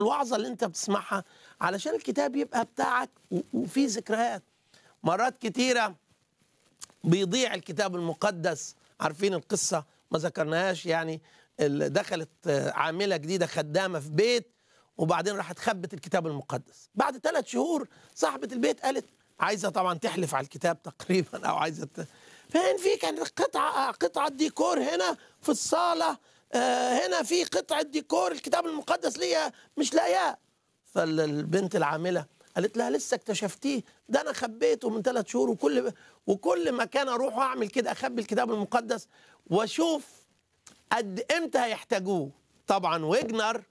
الوعظه اللي انت بتسمعها علشان الكتاب يبقى بتاعك و- وفيه ذكريات مرات كتيره بيضيع الكتاب المقدس عارفين القصه ما ذكرناهاش يعني ال- دخلت آه، عامله جديده خدامه في بيت وبعدين راحت خبت الكتاب المقدس بعد ثلاث شهور صاحبه البيت قالت عايزه طبعا تحلف على الكتاب تقريبا او عايزه ت... فين في كان قطعه قطعه ديكور هنا في الصاله آه، هنا في قطعه ديكور الكتاب المقدس ليا مش لاقياه فالبنت العامله قالت لها لسه اكتشفتيه ده انا خبيته من ثلاث شهور وكل وكل ما كان اروح واعمل كده اخبي الكتاب المقدس واشوف قد امتى هيحتاجوه طبعا ويجنر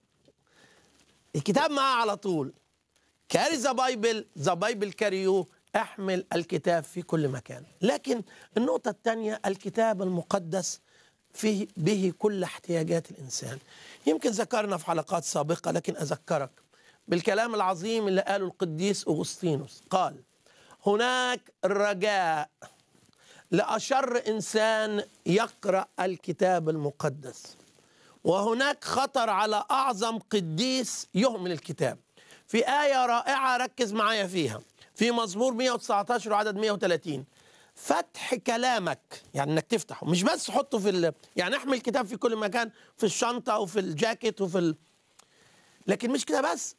الكتاب معاه على طول كاري ذا بايبل ذا بايبل كاريو احمل الكتاب في كل مكان لكن النقطة الثانية الكتاب المقدس فيه به كل احتياجات الإنسان يمكن ذكرنا في حلقات سابقة لكن أذكرك بالكلام العظيم اللي قاله القديس أغسطينوس قال هناك رجاء لأشر إنسان يقرأ الكتاب المقدس وهناك خطر على أعظم قديس يهمل الكتاب في آية رائعة ركز معايا فيها في مزمور 119 وعدد 130 فتح كلامك يعني انك تفتحه مش بس حطه في ال... يعني احمل الكتاب في كل مكان في الشنطة وفي الجاكيت وفي ال... لكن مش كده بس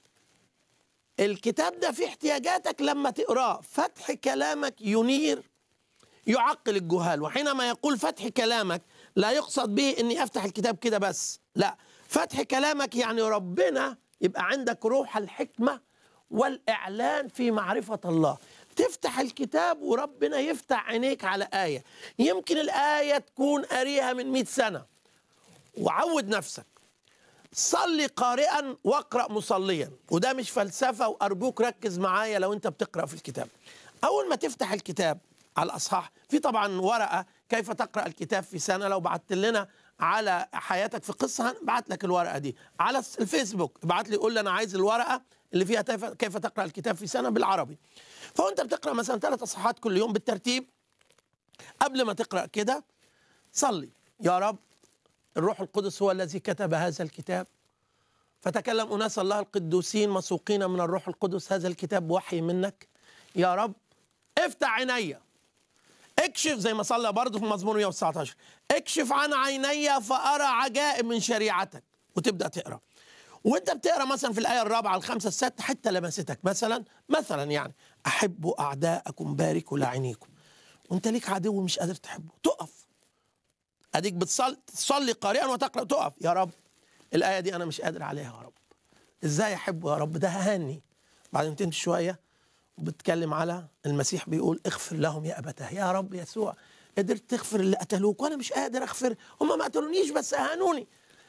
الكتاب ده فيه احتياجاتك لما تقراه فتح كلامك ينير يعقل الجهال وحينما يقول فتح كلامك لا يقصد به اني افتح الكتاب كده بس لا فتح كلامك يعني ربنا يبقى عندك روح الحكمة والإعلان في معرفة الله تفتح الكتاب وربنا يفتح عينيك على آية يمكن الآية تكون قاريها من مئة سنة وعود نفسك صلي قارئا واقرأ مصليا وده مش فلسفة وأرجوك ركز معايا لو أنت بتقرأ في الكتاب أول ما تفتح الكتاب على الأصحاح في طبعا ورقة كيف تقرأ الكتاب في سنة لو بعت لنا على حياتك في قصة هنبعت لك الورقة دي على الفيسبوك ابعت لي قول لي أنا عايز الورقة اللي فيها كيف كيف تقرأ الكتاب في سنة بالعربي فوانت بتقرأ مثلا ثلاث أصحاحات كل يوم بالترتيب قبل ما تقرأ كده صلي يا رب الروح القدس هو الذي كتب هذا الكتاب فتكلم أناس الله القدوسين مسوقين من الروح القدس هذا الكتاب وحي منك يا رب افتح عيني اكشف زي ما صلى برضه في مزمور 119 اكشف عن عيني فأرى عجائب من شريعتك وتبدأ تقرأ وانت بتقرا مثلا في الايه الرابعه الخامسه السادسه حتى لمستك مثلا مثلا يعني احبوا اعداءكم باركوا لاعينيكم وانت ليك عدو مش قادر تحبه تقف اديك بتصلي تصلي قارئا وتقرا تقف يا رب الايه دي انا مش قادر عليها يا رب ازاي احبه يا رب ده هاني بعدين تمشي شويه وبتكلم على المسيح بيقول اغفر لهم يا ابتاه يا رب يسوع قدرت تغفر اللي قتلوك وانا مش قادر اغفر هم ما قتلونيش بس اهانوني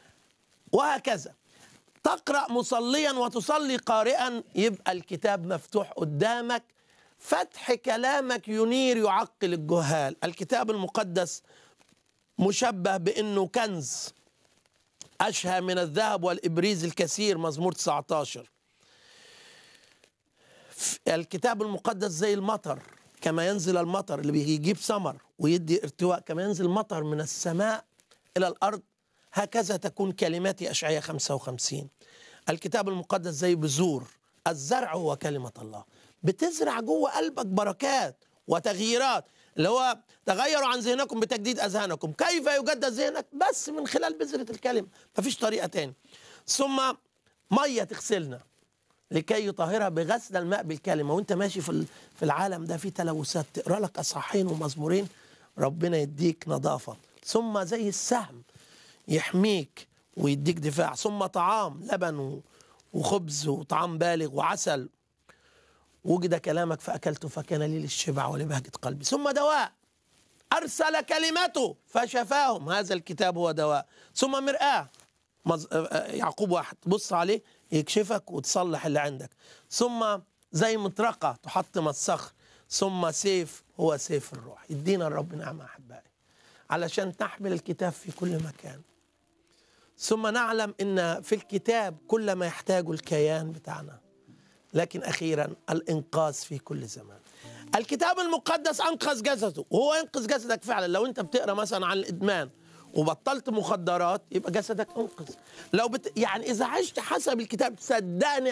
وهكذا تقرا مصليا وتصلي قارئا يبقى الكتاب مفتوح قدامك فتح كلامك ينير يعقل الجهال الكتاب المقدس مشبه بانه كنز اشهى من الذهب والابريز الكثير مزمور 19 الكتاب المقدس زي المطر كما ينزل المطر اللي بيجيب ثمر ويدي ارتواء كما ينزل مطر من السماء الى الارض هكذا تكون كلمات اشعياء 55 الكتاب المقدس زي بذور الزرع هو كلمه الله بتزرع جوه قلبك بركات وتغييرات اللي هو تغيروا عن ذهنكم بتجديد اذهانكم كيف يجدد ذهنك بس من خلال بذره الكلمه مفيش طريقه تاني ثم ميه تغسلنا لكي يطهرها بغسل الماء بالكلمه وانت ماشي في في العالم ده في تلوثات تقرا لك اصحاحين ومزمورين ربنا يديك نظافه ثم زي السهم يحميك ويديك دفاع ثم طعام لبن وخبز وطعام بالغ وعسل وجد كلامك فأكلته فكان لي للشبع ولبهجة قلبي ثم دواء أرسل كلمته فشفاهم هذا الكتاب هو دواء ثم مرآة مز... يعقوب واحد تبص عليه يكشفك وتصلح اللي عندك ثم زي مطرقة تحطم الصخر ثم سيف هو سيف الروح يدينا الرب نعمة أحبائي علشان تحمل الكتاب في كل مكان ثم نعلم ان في الكتاب كل ما يحتاجه الكيان بتاعنا لكن اخيرا الانقاذ في كل زمان الكتاب المقدس انقذ جسده وهو ينقذ جسدك فعلا لو انت بتقرا مثلا عن الادمان وبطلت مخدرات يبقى جسدك انقذ لو بت... يعني اذا عشت حسب الكتاب صدقني